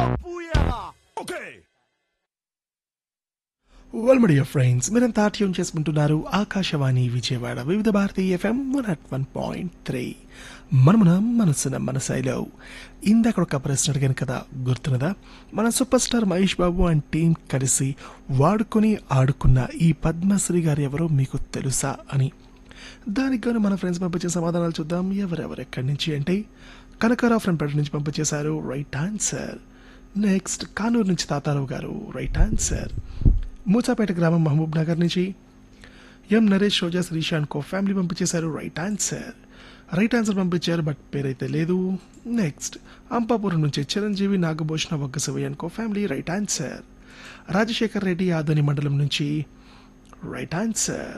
well my dear friends మీరంతా tune చేసుకుంటున్నారు Akashvani Vijayawada Vividh Bharati FM one at one point three మనమున మనసున మనసైలో ఇందాక ఒక ప్రశ్న అడిగాను కదా గుర్తున్నదా మన super star Mahesh Babu and team కలిసి వాడుకొని ఆడుకున్న ఈ పద్మశ్రీ గారు ఎవరో మీకు తెలుసా అని దానికి గాను మన ఫ్రెండ్స్ పంపించే సమాధానాలు చూద్దాం ఎవరెవరు ఎక్కడి నుంచి అంటే కనకారావు ఫ్రెండ్ పేట నుంచి పంపించేశారు రైట్ ఆన్సర్ నెక్స్ట్ కానూరు నుంచి తాతారావు గారు రైట్ ఆన్సర్ మూసాపేట గ్రామం మహబూబ్ నగర్ నుంచి M Naresh Roja Sreesanth co family పంపించేశారు రైట్ ఆన్సర్ రైట్ ఆన్సర్ పంపించారు బట్ పేరైతే లేదు నెక్స్ట్ అంపాపురం నుంచి Chiranjeevi Nagabhushana Vagga Shivayyan co family right answer Rajasekhar Reddy Adoni మండలం నుంచి రైట్ ఆన్సర్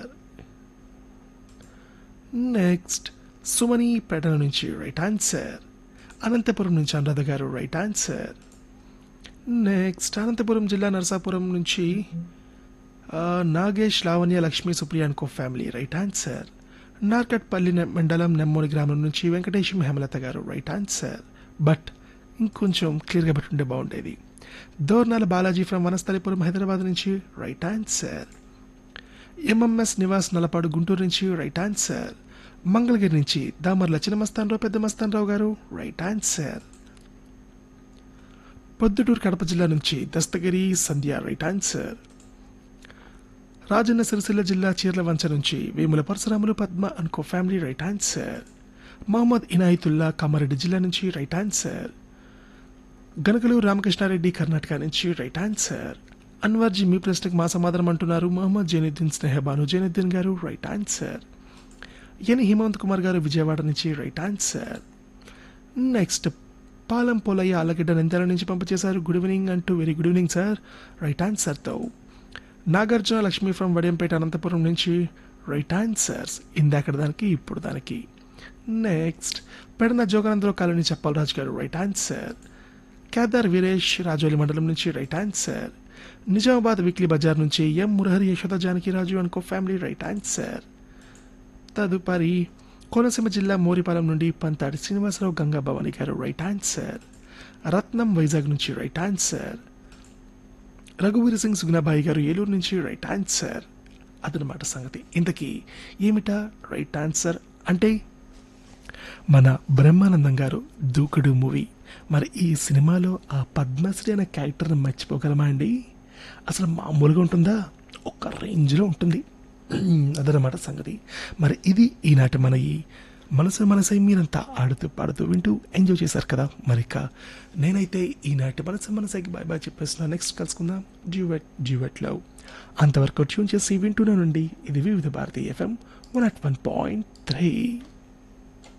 నెక్స్ట్ సుమని పేటన నుంచి రైట్ ఆన్సర్ అనంతపురం నుంచి అనురాధ గారు రైట్ ఆన్సర్ నెక్స్ట్ అనంతపురం జిల్లా నరసాపురం నుంచి ఆ, Nagesh Lavanya Lakshmi Supriya co family right answer Narketpally నె- మండలం నెమ్మూరి గ్రామం నుంచి వెంకటేశం హేమలత గారు రైట్ ఆన్సర్ బట్ ఇంకొంచెం క్లియర్గా పెట్టుంటే బాగుండేది దోర్నాల బాలాజీ ఫ్రమ్ వనస్థలిపురం హైదరాబాద్ నుంచి right answer MMS Nivas Nalapadu Guntur నుంచి రైట్ ఆన్సర్ మంగళగిరి నుంచి దామర్ల చిన్న మస్తానరావు పెద్ద మస్తానరావు గారు రైట్ ఆన్సర్ పొద్దుటూరు కడప జిల్లా నుంచి దస్తగిరి సంధ్య రైట్ ఆన్సర్ రాజన్న సిరిసిల్ల జిల్లా చీర్లవంచ నుంచి వేముల పరశురాములు పద్మ అనుకో family right answer Mohammed Inayatullah Kamareddy జిల్లా నుంచి రైట్ ఆన్సర్ గనకలు రామకృష్ణారెడ్డి కర్ణాటక నుంచి రైట్ ఆన్సర్ అన్వర్జీ మీ ప్రశ్నకు మా సమాధానం అంటున్నారు Mohammed Zainuddin Snehabanu Zainuddin garu right answer N Himanth Kumar garu Vijayawada నుంచి right answer next Palam Polaiah Allagadda Nandyal నుంచి పంపించేశారు గుడ్ ఈవినింగ్ అంటూ very good evening sir right ఆన్సర్తో నాగార్జున లక్ష్మి ఫ్రమ్ వడియంపేట అనంతపురం నుంచి రైట్ ఆన్సర్స్ ఇందాకడ దానికి ఇప్పుడు దానికి next Pedana Joganandarao colony Cheppalaraju garu right answer Kedar Veeresh Rajoli మండలం నుంచి రైట్ ఆన్సర్ నిజామాబాద్ వీక్లీ బజార్ నుంచి ఎం మురహరి యశోద జానకి రాజు అనుకో ఫ్యామిలీ రైట్ ఆన్సర్ తదుపరి కోనసీమ జిల్లా మోరిపాలెం నుండి పంతాడి శ్రీనివాసరావు గంగా భవాని గారు రైట్ ఆన్సర్ రత్నం వైజాగ్ నుంచి రైట్ ఆన్సర్ రఘువీర్ సింగ్ సుగ్నాబాయి గారు ఏలూరు నుంచి రైట్ ఆన్సర్ అదనమాట సంగతి ఇంతకీ ఏమిటా రైట్ ఆన్సర్ అంటే మన బ్రహ్మానందం గారు దూకుడు మూవీ మరి ఈ సినిమాలో ఆ పద్మశ్రీ అనే క్యారెక్టర్ని మర్చిపోగలమా అండి అసలు మామూలుగా ఉంటుందా ఒక రేంజ్లో ఉంటుంది అదనమాట సంగతి మరి ఇది ఈనాటి మన ఈ మనసు మనసై మీరంతా ఆడుతూ పాడుతూ వింటూ ఎంజాయ్ చేశారు కదా మరి ఇక నేనైతే ఈనాటి మనసు మనసైకి బాయ్ బాయ్ చెప్పేస్తున్నా నెక్స్ట్ కలుసుకుందాం డ్యూవెట్ డ్యూవెట్ లవ్ అంతవరకు ట్యూన్ చేసి వింటూనే నుండి ఇది Vividh Bharati FM one at one point three